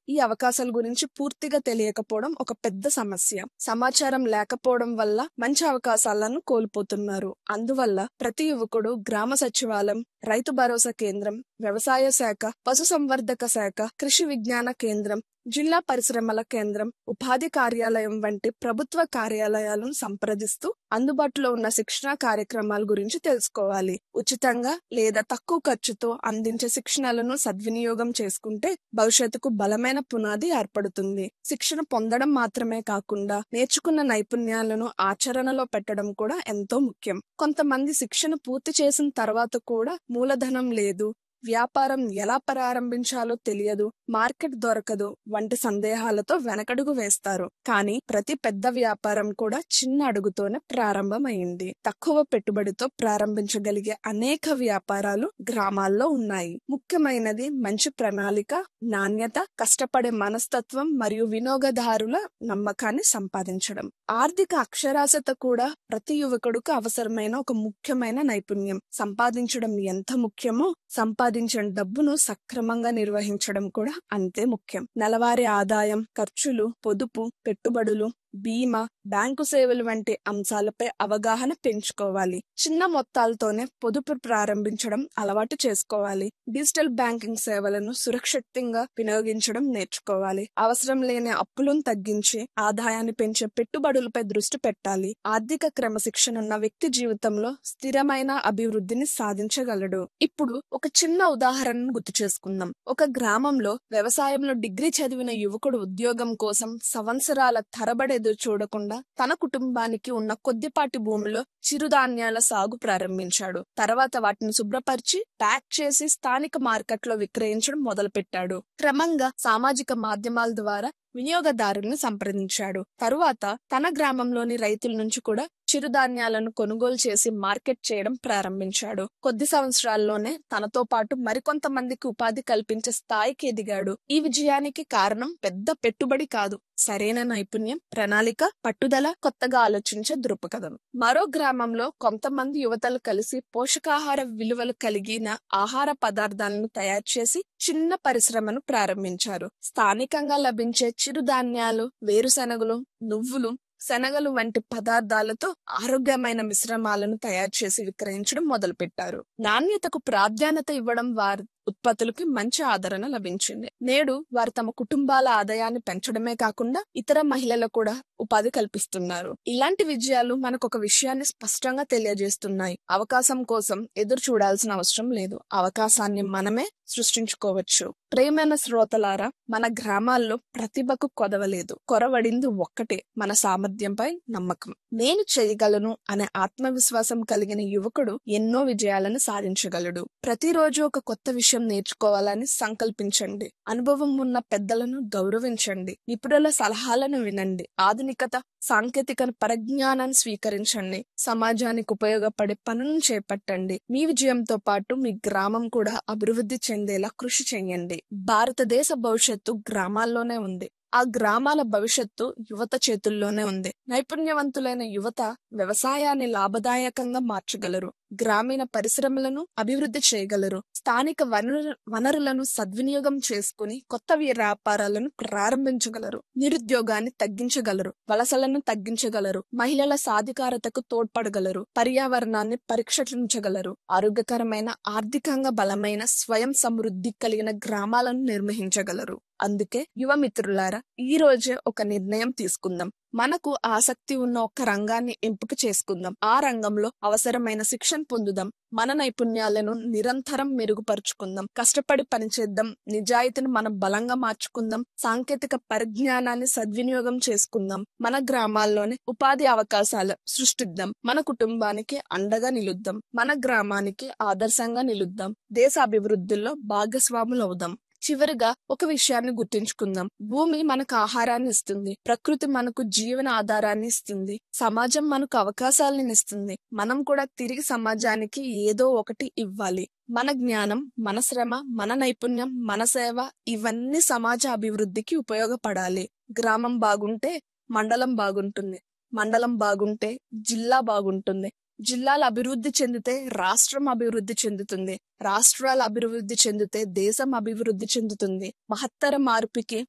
ఈ అవకాశాల గురించి పూర్తిగా తెలియకపోవడం ఒక పెద్ద సమస్య సమాచారం లేకపోవడం వల్ల మంచి అవకాశాలను కోల్పోతున్నారు అందువల్ల ప్రతి యువకుడు గ్రామ సచివాలయం రైతు భరోసా కేంద్రం వ్యవసాయ శాఖ పశు సంవర్ధక శాఖ కృషి విజ్ఞాన కేంద్రం జిల్లా పరిశ్రమల కేంద్రం ఉపాధి కార్యాలయం వంటి ప్రభుత్వ కార్యాలయాలను సంప్రదిస్తూ అందుబాటులో ఉన్న శిక్షణా కార్యక్రమాల గురించి తెలుసుకోవాలి ఉచితంగా లేదా తక్కువ ఖర్చుతో అందించే శిక్షణలను సద్వినియోగం చేసుకుంటే భవిష్యత్తుకు బలమైన పునాది ఏర్పడుతుంది శిక్షణ పొందడం మాత్రమే కాకుండా నేర్చుకున్న నైపుణ్యాలను ఆచరణలో పెట్టడం కూడా ఎంతో ముఖ్యం కొంతమంది శిక్షణ పూర్తి చేసిన తర్వాత కూడా మూలధనం లేదు వ్యాపారం ఎలా ప్రారంభించాలో తెలియదు మార్కెట్ దొరకదు వంటి సందేహాలతో వెనకడుగు వేస్తారు కానీ ప్రతి పెద్ద వ్యాపారం కూడా చిన్న అడుగుతోనే ప్రారంభమైంది తక్కువ పెట్టుబడితో ప్రారంభించగలిగే అనేక వ్యాపారాలు గ్రామాల్లో ఉన్నాయి ముఖ్యమైనది మంచి ప్రణాళిక నాణ్యత కష్టపడే మనస్తత్వం మరియు వినియోగదారుల నమ్మకాన్ని సంపాదించడం ఆర్థిక అక్షరాస్యత కూడా ప్రతి యువకుడికి అవసరమైన ఒక ముఖ్యమైన నైపుణ్యం సంపాదించడం ఎంత ముఖ్యమో సంపాదించిన డబ్బును సక్రమంగా నిర్వహించడం కూడా అంతే ముఖ్యం నెలవారీ ఆదాయం ఖర్చులు పొదుపు పెట్టుబడులు బీమా బ్యాంకు సేవలు వంటి అంశాలపై అవగాహన పెంచుకోవాలి చిన్న మొత్తాలతోనే పొదుపు ప్రారంభించడం అలవాటు చేసుకోవాలి డిజిటల్ బ్యాంకింగ్ సేవలను సురక్షితంగా వినియోగించడం నేర్చుకోవాలి అవసరం లేని అప్పులను తగ్గించి ఆదాయాన్ని పెంచే పెట్టుబడులపై దృష్టి పెట్టాలి ఆర్థిక క్రమశిక్షణ ఉన్న వ్యక్తి జీవితంలో స్థిరమైన అభివృద్ధిని సాధించగలడు ఇప్పుడు ఒక చిన్న ఉదాహరణను గుర్తు చేసుకుందాం ఒక గ్రామంలో వ్యవసాయంలో డిగ్రీ చదివిన యువకుడు ఉద్యోగం కోసం సంవత్సరాల తరబడి ఎదురు చూడకుండా తన కుటుంబానికి ఉన్న కొద్దిపాటి భూమిలో చిరుధాన్యాల సాగు ప్రారంభించాడు తర్వాత వాటిని శుభ్రపరిచి ప్యాక్ చేసి స్థానిక మార్కెట్లో విక్రయించడం మొదలుపెట్టాడు క్రమంగా సామాజిక మాధ్యమాల ద్వారా వినియోగదారులను సంప్రదించాడు తరువాత తన గ్రామంలోని రైతుల నుంచి కూడా చిరుధాన్యాలను కొనుగోలు చేసి మార్కెట్ చేయడం ప్రారంభించాడు కొద్ది సంవత్సరాల్లోనే తనతో పాటు మరికొంతమందికి ఉపాధి కల్పించే స్థాయికి ఎదిగాడు ఈ విజయానికి కారణం పెద్ద పెట్టుబడి కాదు సరైన నైపుణ్యం ప్రణాళిక పట్టుదల కొత్తగా ఆలోచించే దృక్పథం మరో గ్రామంలో కొంతమంది యువతలు కలిసి పోషకాహార విలువలు కలిగిన ఆహార పదార్థాలను తయారు చేసి చిన్న పరిశ్రమను ప్రారంభించారు స్థానికంగా లభించే చిరుధాన్యాలు వేరుశనగలు నువ్వులు శనగలు వంటి పదార్థాలతో ఆరోగ్యమైన మిశ్రమాలను తయారు చేసి విక్రయించడం మొదలుపెట్టారు నాణ్యతకు ప్రాధాన్యత ఇవ్వడం వారి ఉత్పత్తులకి మంచి ఆదరణ లభించింది నేడు వారు తమ కుటుంబాల ఆదాయాన్ని పెంచడమే కాకుండా ఇతర మహిళలకు కూడా ఉపాధి కల్పిస్తున్నారు ఇలాంటి విజయాలు మనకు ఒక విషయాన్ని స్పష్టంగా తెలియజేస్తున్నాయి అవకాశం కోసం ఎదురు చూడాల్సిన అవసరం లేదు అవకాశాన్ని మనమే సృష్టించుకోవచ్చు ప్రేమైన శ్రోతలారా మన గ్రామాల్లో ప్రతిభకు కొదవలేదు కొరవడింది ఒక్కటే మన సామర్థ్యంపై నమ్మకం నేను చేయగలను అనే ఆత్మవిశ్వాసం కలిగిన యువకుడు ఎన్నో విజయాలను సాధించగలడు ప్రతిరోజు ఒక కొత్త విషయం నేర్చుకోవాలని సంకల్పించండి అనుభవం ఉన్న పెద్దలను గౌరవించండి నిపుణుల సలహాలను వినండి ఆధునికత సాంకేతిక పరిజ్ఞానాన్ని స్వీకరించండి సమాజానికి ఉపయోగపడే పనులను చేపట్టండి మీ విజయంతో పాటు మీ గ్రామం కూడా అభివృద్ధి చెందేలా కృషి చేయండి భారతదేశ భవిష్యత్తు గ్రామాల్లోనే ఉంది ఆ గ్రామాల భవిష్యత్తు యువత చేతుల్లోనే ఉంది నైపుణ్యవంతులైన యువత వ్యవసాయాన్ని లాభదాయకంగా మార్చగలరు గ్రామీణ పరిశ్రమలను అభివృద్ధి చేయగలరు స్థానిక వనరు వనరులను సద్వినియోగం చేసుకుని కొత్త వ్యాపారాలను ప్రారంభించగలరు నిరుద్యోగాన్ని తగ్గించగలరు వలసలను తగ్గించగలరు మహిళల సాధికారతకు తోడ్పడగలరు పర్యావరణాన్ని పరీక్షించగలరు ఆరోగ్యకరమైన ఆర్థికంగా బలమైన స్వయం సమృద్ధి కలిగిన గ్రామాలను నిర్వహించగలరు అందుకే యువ మిత్రులారా ఈ రోజే ఒక నిర్ణయం తీసుకుందాం మనకు ఆసక్తి ఉన్న ఒక రంగాన్ని ఎంపిక చేసుకుందాం ఆ రంగంలో అవసరమైన శిక్షణ పొందుదాం మన నైపుణ్యాలను నిరంతరం మెరుగుపరుచుకుందాం కష్టపడి పనిచేద్దాం నిజాయితీని మనం బలంగా మార్చుకుందాం సాంకేతిక పరిజ్ఞానాన్ని సద్వినియోగం చేసుకుందాం మన గ్రామాల్లోనే ఉపాధి అవకాశాలు సృష్టిద్దాం మన కుటుంబానికి అండగా నిలుద్దాం మన గ్రామానికి ఆదర్శంగా నిలుద్దాం దేశ అభివృద్ధిలో భాగస్వాములు అవుదాం చివరిగా ఒక విషయాన్ని గుర్తుంచుకుందాం భూమి మనకు ఆహారాన్ని ఇస్తుంది ప్రకృతి మనకు జీవన ఆధారాన్ని ఇస్తుంది సమాజం మనకు అవకాశాలను ఇస్తుంది మనం కూడా తిరిగి సమాజానికి ఏదో ఒకటి ఇవ్వాలి మన జ్ఞానం మన శ్రమ మన నైపుణ్యం మన సేవ ఇవన్నీ సమాజ అభివృద్ధికి ఉపయోగపడాలి గ్రామం బాగుంటే మండలం బాగుంటుంది మండలం బాగుంటే జిల్లా బాగుంటుంది జిల్లాలు అభివృద్ధి చెందితే రాష్ట్రం అభివృద్ధి చెందుతుంది రాష్ట్రాలు అభివృద్ధి చెందితే దేశం అభివృద్ధి చెందుతుంది మహత్తర మార్పుకి